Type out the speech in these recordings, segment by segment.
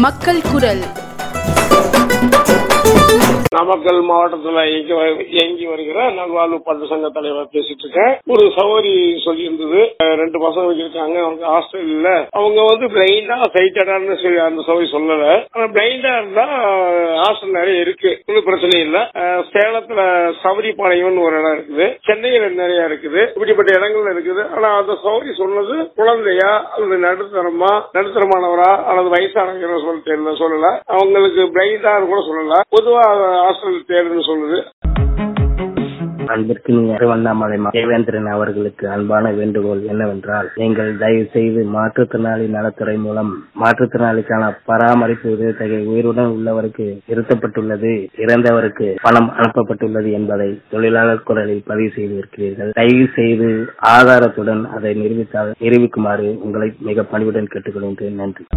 மக்கள் குரல் நாமக்கல் மாவட்டத்துல இயங்கி வ- இயங்கி வருகிற நல்வாழ்வு பட்டு சங்க தலைவர் பேசிட்டு இருக்கேன் ஒரு சகோதரி சொல்லியிருந்தது அஹ் ரெண்டு பசங்க இருக்காங்க அவங்க ஹாஸ்டல்ல அவங்க வந்து பிளைண்டா சைட்டடான்னு சொல்லி அந்த சகோதரி சொல்லல ஆனா பிளைண்டா இருந்தா ஹாஸ்டல் நிறைய இருக்கு ஒன்றும் பிரச்சனை இல்ல அஹ் சேலத்துல சபரிபாளையம்னு ஒரு இடம் இருக்குது சென்னையில நிறைய இருக்குது இப்படிப்பட்ட இடங்கள்ல இருக்குது ஆனா அந்த சகோதரி சொன்னது குழந்தையா அல்லது நடுத்தரமா நடுத்தரமானவரா அல்லது வயசானவங்க சொல்ல தெரியல சொல்லல அவங்களுக்கு பிளைண்டா கூட சொல்லல பொதுவா ஹாஸ்டல் தேர்வுன்னு சொல்லுது அன்பிற்கினிய திருவண்ணாமலை மா- தேவேந்திரன் அவர்களுக்கு அன்பான வேண்டுகோள் என்னவென்றால் நீங்கள் தயவு செய்து மாற்றுத்திறனாளி நலத்துறை மூலம் மாற்றுத்திறனாளிக்கான பராமரிப்பு உதவித்தொகை உயிருடன் உள்ளவருக்கு நிறுத்தப்பட்டுள்ளது இறந்தவருக்கு பணம் அனுப்பப்பட்டுள்ளது என்பதை தொழிலாளர் குரலில் பதிவு செய்திருக்கிறீர்கள் தயவு செய்து ஆதாரத்துடன் அதை நிரூபித்தால் நிரூபிக்குமாறு உங்களை மிக பணிவுடன் கேட்டுக்கொள்கின்றேன் நன்றி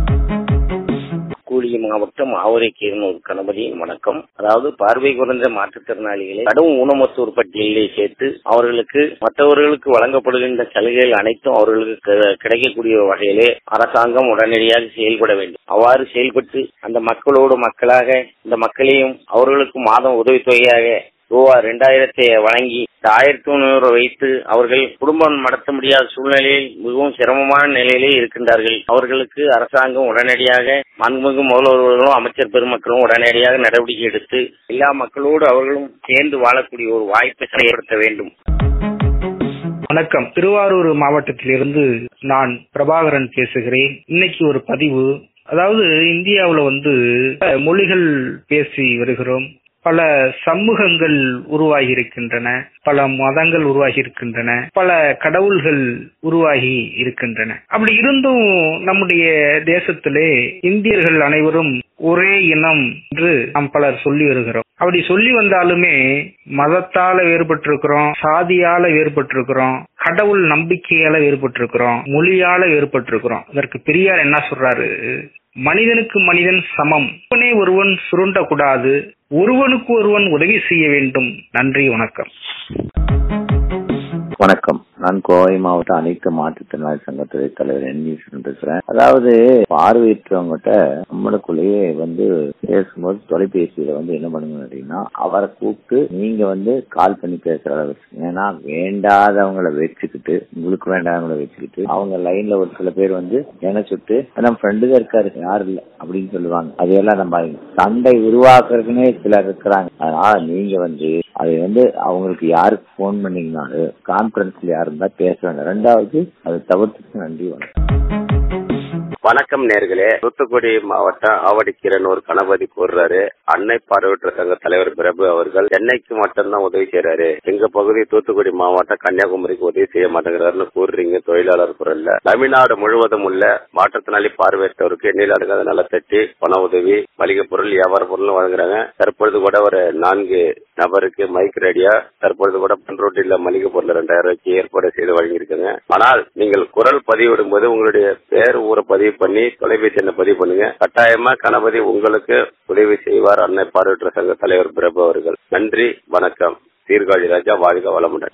கூடிய மாவட்டம் ஆவரைக்கீரனூர் கணபதியின் வணக்கம் அதாவது பார்வை குறைந்த மாற்றுத்திறனாளிகளை கடும் ஊனமுற்றோர் பட்டியலிலே சேர்த்து அவர்களுக்கு மற்றவர்களுக்கு வழங்கப்படுகின்ற சலுகைகள் அனைத்தும் அவர்களுக்கு கி- கிடைக்கக்கூடிய வகையிலே அரசாங்கம் உடனடியாக செயல்பட வேண்டும் அவ்வாறு செயல்பட்டு அந்த மக்களோடு மக்களாக இந்த மக்களையும் அவர்களுக்கு மாதம் உதவித்தொகையாக ரூபா ரெண்டாயிரத்தை வழங்கி இந்த ஆயிரத்தி முன்னூறு வைத்து அவர்கள் குடும்பம் நடத்த முடியாத சூழ்நிலையில் மிகவும் சிரமமான நிலையிலே இருக்கின்றார்கள் அவர்களுக்கு அரசாங்கம் உடனடியாக மாண்புமிகு முதல்வர்களும் அமைச்சர் பெருமக்களும் உடனடியாக நடவடிக்கை எடுத்து எல்லா மக்களோடு அவர்களும் சேர்ந்து வாழக்கூடிய ஒரு வாய்ப்பை செயல்படுத்த வேண்டும் வணக்கம் திருவாரூர் மாவட்டத்திலிருந்து நான் பிரபாகரன் பேசுகிறேன் இன்னைக்கு ஒரு பதிவு அதாவது இந்தியாவுல வந்து பல மொழிகள் பேசி வருகிறோம் பல சமூகங்கள் உருவாகி இருக்கின்றன பல மதங்கள் உருவாகி இருக்கின்றன பல கடவுள்கள் உருவாகி இருக்கின்றன அப்படி இருந்தும் நம்முடைய தேசத்திலே இந்தியர்கள் அனைவரும் ஒரே இனம் என்று நாம் பலர் சொல்லி வருகிறோம் அப்படி சொல்லி வந்தாலுமே மதத்தால வேறுபட்டிருக்கிறோம் சாதியால வேறுபட்டிருக்கிறோம் கடவுள் நம்பிக்கையால வேறுபட்டிருக்கிறோம் மொழியால வேறுபட்டிருக்கிறோம் இதற்கு பெரியார் என்ன சொல்றாரு மனிதனுக்கு மனிதன் சமம் ஒருவனே ஒருவன் சுருண்டக்கூடாது ஒருவனுக்கு ஒருவன் உதவி செய்ய வேண்டும் நன்றி வணக்கம் வணக்கம் நான் கோவை மாவட்ட அனைத்து மாற்றுத்திறனாளி சங்கத்துறை தலைவர் என் ஈஸ்வரன் பேசுறேன் அதாவது பார்வையற்றவங்ககிட்ட நம்மளுக்குள்ளேயே வந்து பேசும்போது தொலைபேசியில வந்து என்ன பண்ணுங்க அப்படின்னா அவரை கூப்பிட்டு நீங்க வந்து கால் பண்ணி பேசுற அளவுக்கு ஏன்னா வேண்டாதவங்களை வச்சுக்கிட்டு உங்களுக்கு வேண்டாதவங்களை வச்சுக்கிட்டு அவங்க லைன்ல ஒரு சில பேர் வந்து நினைச்சுட்டு நம்ம ஃப்ரெண்டு தான் இருக்காரு யாரும் இல்ல அப்படின்னு சொல்லுவாங்க அதையெல்லாம் நம்ம சண்டை உருவாக்குறதுக்குன்னே சிலர் இருக்கிறாங்க அதனால நீங்க வந்து அதை வந்து அவங்களுக்கு யாருக்கு போன் பண்ணீங்கனாலும் கான்பரன்ஸ்ல யாரு இருந்தா பேச வேண்டாம் ரெண்டாவது அதை தவிர்த்துக்கு நன்றி வணக்கம் வணக்கம் நேர்களே தூத்துக்குடி மாவட்டம் ஆவடிக்கிரனூர் கணபதி கூறுறாரு அன்னை பார்வையற்ற சங்க தலைவர் பிரபு அவர்கள் சென்னைக்கு மட்டும்தான் உதவி செய்யறாரு எங்க பகுதி தூத்துக்குடி மாவட்டம் கன்னியாகுமரிக்கு உதவி செய்ய மாட்டேங்கிறாருன்னு கூறுறீங்க தொழிலாளர் குரல்ல தமிழ்நாடு முழுவதும் உள்ள மாற்றுத்திறனாளி பார்வையற்றவருக்கு எண்ணிலாடுகாத நலத்தட்டி பண உதவி மளிகை பொருள் வியாபார பொருள் வழங்குறாங்க தற்பொழுது கூட ஒரு நான்கு நபருக்கு மைக் ரெடியா தற்பொழுது கூட பன்ரோட்டில மளிகை பொருள் ரெண்டாயிரம் ரூபாய்க்கு ஏற்பாடு செய்து வழங்கியிருக்காங்க ஆனால் நீங்கள் குரல் பதிவிடும் போது உங்களுடைய பேர் ஊரை பதிவு பண்ணி தொலைபேசி எண்ணை பதிவு பண்ணுங்க கட்டாயமா கணபதி உங்களுக்கு உதவி செய்வார் அன்னை பார்வையற்ற சங்க தலைவர் பிரபு அவர்கள் நன்றி வணக்கம் சீர்காழி ராஜா வாழ்க வளமுடன்